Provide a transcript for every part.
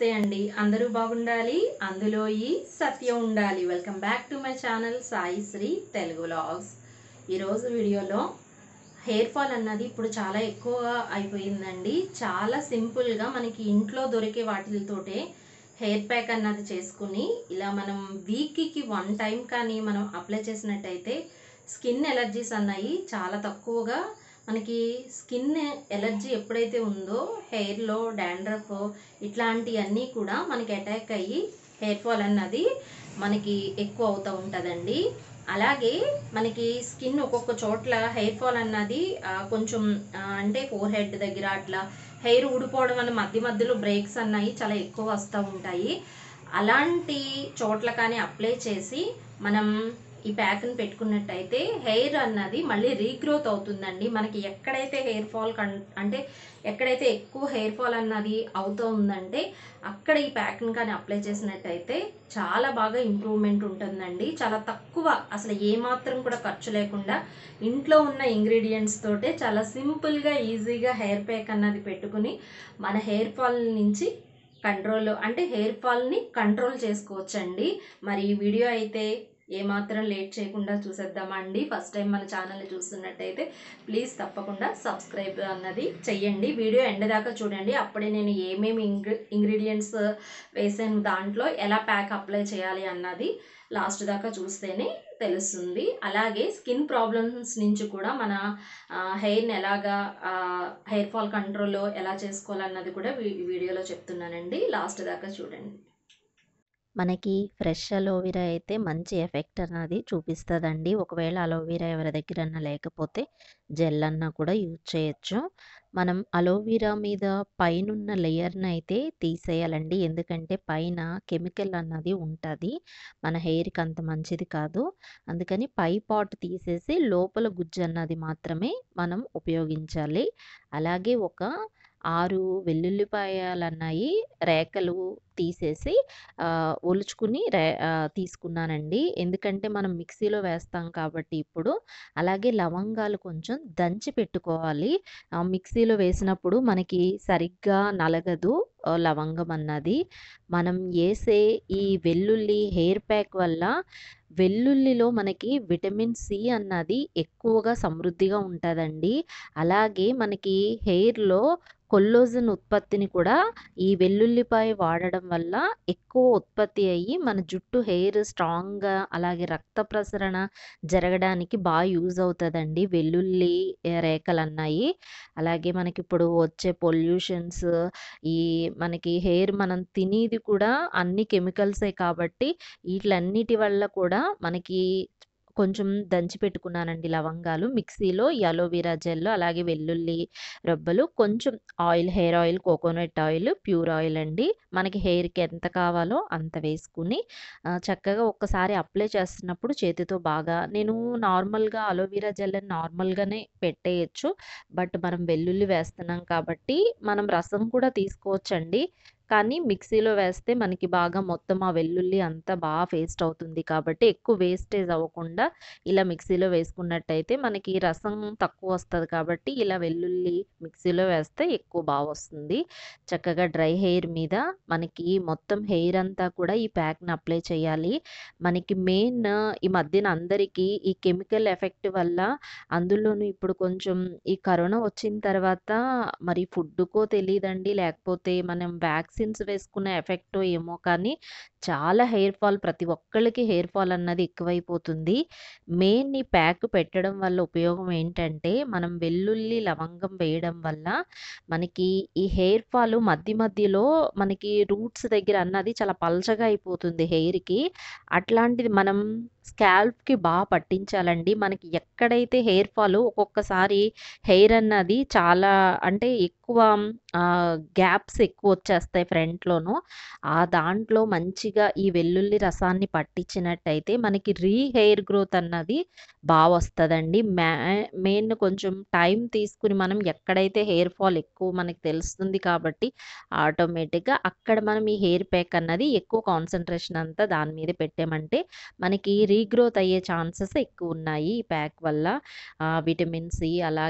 నమస్తే అండి అందరూ బాగుండాలి అందులో ఈ సత్యం ఉండాలి welcome back to my channel Sai Sri Telugu logs ఈరోజు వీడియోలో హెయిర్ ఫాల్ అన్నది ఇప్పుడు చాలా ఎక్కువగా అయిపోయిందండి చాలా సింపుల్గా మనకి ఇంట్లో దొరికే వాటితోటే హెయిర్ ప్యాక్ అన్నది చేసుకుని ఇలా మనం వీక్కి వన్ టైం కానీ మనం అప్లై చేసినట్టయితే స్కిన్ ఎలర్జీస్ అన్నాయి చాలా తక్కువగా మనకి స్కిన్ ఎలర్జీ ఎప్పుడైతే ఉందో హెయిర్లో డాండ్రఫ్ ఇట్లాంటివన్నీ కూడా మనకి అటాక్ అయ్యి హెయిర్ ఫాల్ అన్నది మనకి ఎక్కువ అవుతూ ఉంటుందండి అలాగే మనకి స్కిన్ ఒక్కొక్క చోట్ల హెయిర్ ఫాల్ అన్నది ఆ, కొంచెం ఆ, అంటే ఫోర్ హెడ్ దగ్గర అట్లా హెయిర్ ఊడిపోవడం వల్ల మధ్య మధ్యలో బ్రేక్స్ అన్నాయి చాలా ఎక్కువ వస్తూ ఉంటాయి అలాంటి చోట్ల కానీ అప్లై చేసి మనం ఈ ప్యాక్ని పెట్టుకున్నట్టయితే హెయిర్ అన్నది మళ్ళీ రీగ్రోత్ అవుతుందండి మనకి ఎక్కడైతే హెయిర్ ఫాల్ కన్ అంటే ఎక్కడైతే ఎక్కువ హెయిర్ ఫాల్ అన్నది అవుతూ ఉందంటే అక్కడ ఈ ప్యాక్ని కానీ అప్లై చేసినట్టయితే చాలా బాగా ఇంప్రూవ్మెంట్ ఉంటుందండి చాలా తక్కువ అసలు ఏమాత్రం కూడా ఖర్చు లేకుండా ఇంట్లో ఉన్న ఇంగ్రీడియంట్స్ తోటే చాలా సింపుల్గా ఈజీగా హెయిర్ ప్యాక్ అన్నది పెట్టుకుని మన హెయిర్ ఫాల్ నుంచి కంట్రోల్ అంటే హెయిర్ ఫాల్ని కంట్రోల్ చేసుకోవచ్చండి మరి ఈ వీడియో అయితే ఏమాత్రం లేట్ చేయకుండా చూసేద్దామా అండి ఫస్ట్ టైం మన ఛానల్ని చూస్తున్నట్టయితే ప్లీజ్ తప్పకుండా సబ్స్క్రైబ్ అన్నది చెయ్యండి వీడియో ఎండ్ దాకా చూడండి అప్పుడే నేను ఏమేమి ఇంగ్రీ ఇంగ్రీడియంట్స్ వేసాను దాంట్లో ఎలా ప్యాక్ అప్లై చేయాలి అన్నది లాస్ట్ దాకా చూస్తేనే తెలుస్తుంది అలాగే స్కిన్ ప్రాబ్లమ్స్ నుంచి కూడా మన హెయిర్ని ఎలాగా హెయిర్ ఫాల్ కంట్రోల్లో ఎలా చేసుకోవాలన్నది కూడా వీ- వీడియోలో చెప్తున్నానండి లాస్ట్ దాకా చూడండి మనకి ఫ్రెష్ అలోవెరా అయితే మంచి ఎఫెక్ట్ అన్నది చూపిస్తుందండి ఒకవేళ అలోవెరా ఎవరి దగ్గరన్నా లేకపోతే జెల్ అన్నా కూడా యూజ్ చేయొచ్చు మనం అలోవెరా మీద పైనున్న లేయర్ని అయితే తీసేయాలండి ఎందుకంటే పైన కెమికల్ అన్నది ఉంటుంది మన హెయిర్కి అంత మంచిది కాదు అందుకని పై పాట్ తీసేసి లోపల గుజ్జు అన్నది మాత్రమే మనం ఉపయోగించాలి అలాగే ఒక ఆరు వెల్లుల్లిపాయలు అన్నాయి రేకలు తీసేసి ఆ, ఒలుచుకుని రే ఆ, తీసుకున్నానండి ఎందుకంటే మనం మిక్సీలో వేస్తాం కాబట్టి ఇప్పుడు అలాగే లవంగాలు కొంచెం దంచి పెట్టుకోవాలి ఆ, మిక్సీలో వేసినప్పుడు మనకి సరిగ్గా నలగదు ఆ, లవంగం అన్నది మనం వేసే ఈ వెల్లుల్లి హెయిర్ ప్యాక్ వల్ల వెల్లుల్లిలో మనకి విటమిన్ సి అన్నది ఎక్కువగా సమృద్ధిగా ఉంటుందండి అలాగే మనకి హెయిర్లో కొల్లోజన్ ఉత్పత్తిని కూడా ఈ వెల్లుల్లిపాయ వాడడం వల్ల ఎక్కువ ఉత్పత్తి అయ్యి మన జుట్టు హెయిర్ స్ట్రాంగ్గా అలాగే రక్త ప్రసరణ జరగడానికి బాగా యూజ్ అవుతుందండి వెల్లుల్లి ఏ, రేఖలు అన్నాయి అలాగే మనకి ఇప్పుడు వచ్చే పొల్యూషన్స్ ఈ మనకి హెయిర్ మనం తినేది కూడా అన్ని కెమికల్సే కాబట్టి వీటిలన్నిటి వల్ల కూడా మనకి కొంచెం దంచి పెట్టుకున్నానండి లవంగాలు మిక్సీలో ఈ అలోవెరా జెల్ అలాగే వెల్లుల్లి రబ్బలు కొంచెం oil hair oil coconut oil pure oil అండి మనకి హెయిర్కి ఎంత కావాలో అంత వేసుకుని ఆ, చక్కగా ఒక్కసారి అప్లై చేస్తున్నప్పుడు చేతితో బాగా నేను నార్మల్గా అలోవెరా జెల్ నార్మల్గానే పెట్టేయచ్చు బట్ మనం వెల్లుల్లి వేస్తున్నాం కాబట్టి మనం రసం కూడా తీసుకోవచ్చండి కానీ మిక్సీలో వేస్తే మనకి బాగా మొత్తం ఆ వెల్లుల్లి అంతా బాగా పేస్ట్ అవుతుంది కాబట్టి ఎక్కువ వేస్టేజ్ అవ్వకుండా ఇలా మిక్సీలో వేసుకున్నట్టయితే మనకి రసం తక్కువ వస్తుంది కాబట్టి ఇలా వెల్లుల్లి మిక్సీలో వేస్తే ఎక్కువ బాగా వస్తుంది చక్కగా డ్రై హెయిర్ మీద మనకి మొత్తం హెయిర్ అంతా కూడా ఈ ప్యాక్ని అప్లై చేయాలి మనకి మెయిన్ ఈ మధ్యన అందరికీ ఈ కెమికల్ ఎఫెక్ట్ వల్ల అందులోనూ ఇప్పుడు కొంచెం ఈ కరోనా వచ్చిన తర్వాత మరి ఫుడ్కో తెలియదండి లేకపోతే మనం వ్యాక్సిన్స్ వేసుకున్న ఎఫెక్ట్ ఏమో కానీ చాలా హెయిర్ ఫాల్ ప్రతి ఒక్కళ్ళకి హెయిర్ ఫాల్ అన్నది ఎక్కువైపోతుంది మెయిన్ ఈ ప్యాక్ పెట్టడం వల్ల ఉపయోగం ఏంటంటే మనం వెల్లుల్లి లవంగం వేయడం వల్ల మనకి ఈ హెయిర్ ఫాల్ మధ్య మధ్యలో మనకి రూట్స్ దగ్గర అన్నది చాలా పల్చగా అయిపోతుంది హెయిర్కి అట్లాంటిది మనం స్కాల్ప్కి బాగా పట్టించాలండి మనకి ఎక్కడైతే హెయిర్ ఫాల్ ఒక్కొక్కసారి హెయిర్ అన్నది చాలా అంటే ఎక్కువ గ్యాప్స్ ఎక్కువ వచ్చేస్తాయి ఫ్రంట్లోను ఆ దాంట్లో మంచిగా ఈ వెల్లుల్లి రసాన్ని పట్టించినట్టయితే మనకి రీ హెయిర్ గ్రోత్ అన్నది బాగా వస్తుందండి మ్యా మెయిన్ కొంచెం టైం తీసుకుని మనం ఎక్కడైతే హెయిర్ ఫాల్ ఎక్కువ మనకి తెలుస్తుంది కాబట్టి ఆటోమేటిక్గా అక్కడ మనం ఈ హెయిర్ ప్యాక్ అన్నది ఎక్కువ కాన్సన్ట్రేషన్ అంతా దాని మీద పెట్టామంటే మనకి రీగ్రోత్ అయ్యే ఛాన్సెస్ ఎక్కువ ఉన్నాయి ఈ ప్యాక్ వల్ల ఆ, విటమిన్ సి అలాగే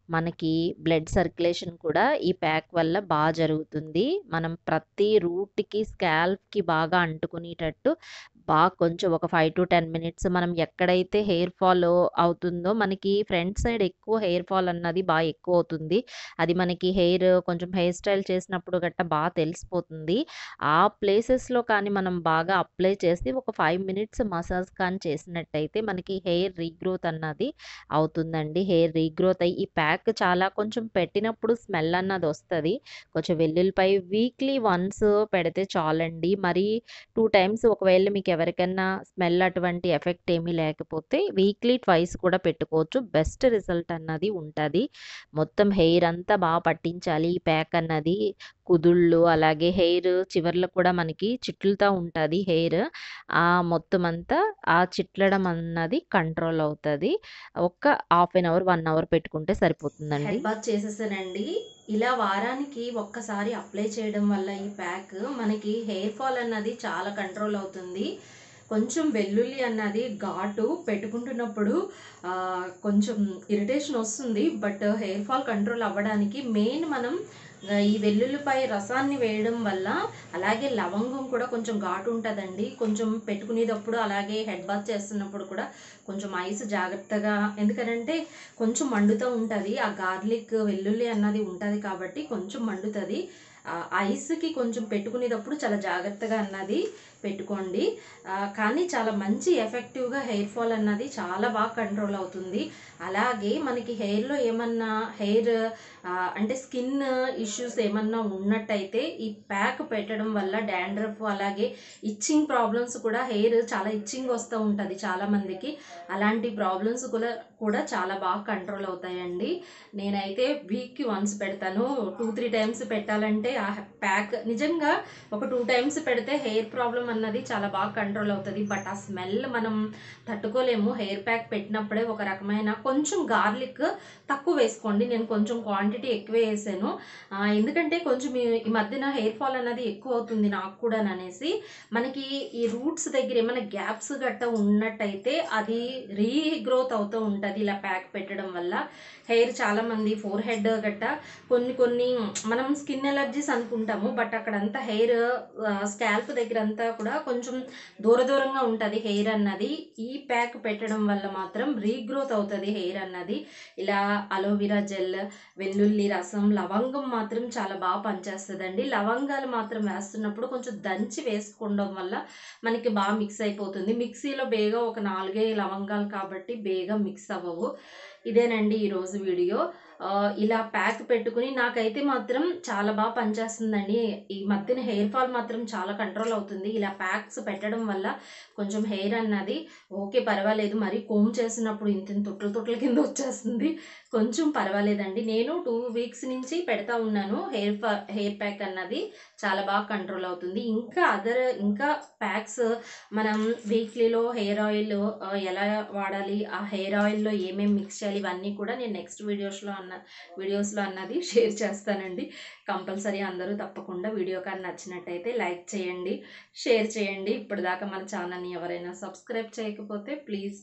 మనకి బ్లడ్ సర్క్యులేషన్ కూడా ఈ ప్యాక్ వల్ల బాగా జరుగుతుంది మనం ప్రతి రూట్కి స్కాల్ప్కి బాగా అంటుకునేటట్టు బాగా కొంచెం ఒక ఫైవ్ టు టెన్ మినిట్స్ మనం ఎక్కడైతే హెయిర్ ఫాల్ అవుతుందో మనకి ఫ్రంట్ సైడ్ ఎక్కువ హెయిర్ ఫాల్ అన్నది బాగా ఎక్కువ అవుతుంది అది మనకి హెయిర్ కొంచెం హెయిర్ స్టైల్ చేసినప్పుడు గట్ట బాగా తెలిసిపోతుంది ఆ ప్లేసెస్లో కానీ మనం బాగా అప్లై చేసి ఒక ఫైవ్ మినిట్స్ మసాజ్ కానీ చేసినట్టయితే మనకి హెయిర్ రీగ్రోత్ అన్నది అవుతుందండి హెయిర్ రీగ్రోత్ అయ్యి ఈ ప్యాక్ చాలా కొంచెం పెట్టినప్పుడు స్మెల్ అన్నది వస్తుంది కొంచెం వెల్లుల్లిపై వీక్లీ వన్స్ పెడితే చాలండి మరి టూ టైమ్స్ ఒకవేళ మీకు ఎవరికైనా స్మెల్ అటువంటి ఎఫెక్ట్ ఏమీ లేకపోతే వీక్లీ ట్వైస్ కూడా పెట్టుకోవచ్చు బెస్ట్ రిజల్ట్ అన్నది ఉంటుంది మొత్తం హెయిర్ అంతా బాగా పట్టించాలి ఈ ప్యాక్ అన్నది కుదుళ్ళు అలాగే హెయిర్ చివర్లో కూడా మనకి చిట్లుతూ ఉంటుంది హెయిర్ ఆ మొత్తం అంతా ఆ చిట్లడం అన్నది కంట్రోల్ అవుతుంది ఒక్క half an hour one hour పెట్టుకుంటే సరిపోతుందండి హెడ్ బాత్ చేసేసానండి ఇలా వారానికి ఒక్కసారి అప్లై చేయడం వల్ల ఈ ప్యాక్ మనకి హెయిర్ ఫాల్ అన్నది చాలా కంట్రోల్ అవుతుంది కొంచెం వెల్లుల్లి అన్నది ఘాటు పెట్టుకుంటున్నప్పుడు ఆ, కొంచెం ఇరిటేషన్ వస్తుంది బట్ హెయిర్ ఫాల్ కంట్రోల్ అవ్వడానికి మెయిన్ మనం ఆ, ఈ వెల్లుల్లిపై రసాన్ని వేయడం వల్ల అలాగే లవంగం కూడా కొంచెం ఘాటు ఉంటుందండి కొంచెం పెట్టుకునేటప్పుడు అలాగే హెడ్ బాత్ చేస్తున్నప్పుడు కూడా కొంచెం ఐస్ జాగ్రత్తగా ఎందుకనంటే కొంచెం మండుతూ ఉంటుంది ఆ గార్లిక్ వెల్లుల్లి అన్నది ఉంటుంది కాబట్టి కొంచెం మండుతుంది ఆ ఐస్కి కొంచెం పెట్టుకునేటప్పుడు చాలా జాగ్రత్తగా అన్నది పెట్టుకోండి ఆ, కానీ చాలా మంచి ఎఫెక్టివ్గా హెయిర్ ఫాల్ అన్నది చాలా బాగా కంట్రోల్ అవుతుంది అలాగే మనకి హెయిర్లో ఏమన్నా హెయిర్ అంటే స్కిన్ ఇష్యూస్ ఏమన్నా ఉన్నట్టయితే ఈ ప్యాక్ పెట్టడం వల్ల డాండ్రఫ్ అలాగే ఇచ్చింగ్ ప్రాబ్లమ్స్ కూడా హెయిర్ చాలా ఇచ్చింగ్ వస్తూ ఉంటుంది చాలా మందికి అలాంటి ప్రాబ్లమ్స్ కూడా కూడా చాలా బాగా కంట్రోల్ అవుతాయండి నేనైతే వీక్కి వన్స్ పెడతాను టూ త్రీ టైమ్స్ పెట్టాలంటే ఆ ప్యాక్ నిజంగా ఒక టూ టైమ్స్ పెడితే హెయిర్ ప్రాబ్లం అన్నది చాలా బాగా కంట్రోల్ అవుతుంది బట్ ఆ స్మెల్ మనం తట్టుకోలేము హెయిర్ ప్యాక్ పెట్టినప్పుడే ఒక రకమైన కొంచెం గార్లిక్ తక్కువ వేసుకోండి నేను కొంచెం క్వాంటిటీ ఎక్కువ వేసాను ఆ, ఎందుకంటే కొంచెం ఈ- ఈ మధ్యన హెయిర్ ఫాల్ అన్నది ఎక్కువ అవుతుంది నాకు కూడా అనేసి మనకి ఈ రూట్స్ దగ్గర ఏమైనా గ్యాప్స్ గట్ట ఉన్నట్టయితే అది రీగ్రోత్ అవుతూ ఉంటుంది ఇలా ప్యాక్ పెట్టడం వల్ల హెయిర్ చాలా మంది ఫోర్ హెడ్ గట్ట కొన్ని కొన్ని మనం స్కిన్ ఎలర్జీస్ అనుకుంటాము బట్ అక్కడంతా హెయిర్ స్కాల్ప్ దగ్గర అంతా కూడా కొంచెం దూర దూరంగా ఉంటుంది హెయిర్ అన్నది ఈ ప్యాక్ పెట్టడం వల్ల మాత్రం రీగ్రోత్ అవుతుంది హెయిర్ అన్నది ఇలా అలోవెరా జెల్ వెల్లుల్లి రసం లవంగం మాత్రం చాలా బాగా పనిచేస్తుందండి లవంగాలు మాత్రం వేస్తున్నప్పుడు కొంచెం దంచి వేసుకోవడం వల్ల మనకి బాగా మిక్స్ అయిపోతుంది మిక్సీలో బేగా ఒక నాలుగే లవంగాలు కాబట్టి బేగా మిక్స్ అవ్వవు ఇదేనండి ఈరోజు వీడియో ఆ, ఇలా ప్యాక్ పెట్టుకుని నాకైతే మాత్రం చాలా బాగా పనిచేస్తుందండి ఈ మధ్యన హెయిర్ ఫాల్ మాత్రం చాలా కంట్రోల్ అవుతుంది ఇలా ప్యాక్స్ పెట్టడం వల్ల కొంచెం హెయిర్ అన్నది ఓకే పర్వాలేదు మరి కోమ్ చేసినప్పుడు ఇంత ఇంత తొట్ల తొట్ల కింద వచ్చేస్తుంది కొంచెం పర్వాలేదండి నేను టూ వీక్స్ నుంచి పెడతా ఉన్నాను హెయిర్ ఫా హెయిర్ ప్యాక్ అన్నది చాలా బాగా కంట్రోల్ అవుతుంది ఇంకా అదర్ ఇంకా ప్యాక్స్ మనం వీక్లీలో హెయిర్ ఆయిల్ ఆ, ఎలా వాడాలి ఆ హెయిర్ ఆయిల్లో ఏమేమి మిక్స్ చేయాలి ఇవన్నీ కూడా నేను నెక్స్ట్ వీడియోస్లో అన్న వీడియోస్లో అన్నది షేర్ చేస్తానండి కంపల్సరీ అందరూ తప్పకుండా వీడియో కానీ నచ్చినట్టయితే లైక్ చేయండి షేర్ చేయండి ఇప్పటిదాకా మన ఛానల్ని ఎవరైనా సబ్స్క్రైబ్ చేయకపోతే ప్లీజ్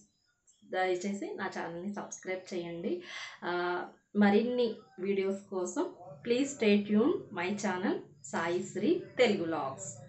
దయచేసి నా ఛానల్ని సబ్స్క్రైబ్ చేయండి ఆ, మరిన్ని వీడియోస్ కోసం please stay tune my channel Sai Sri Telugu logs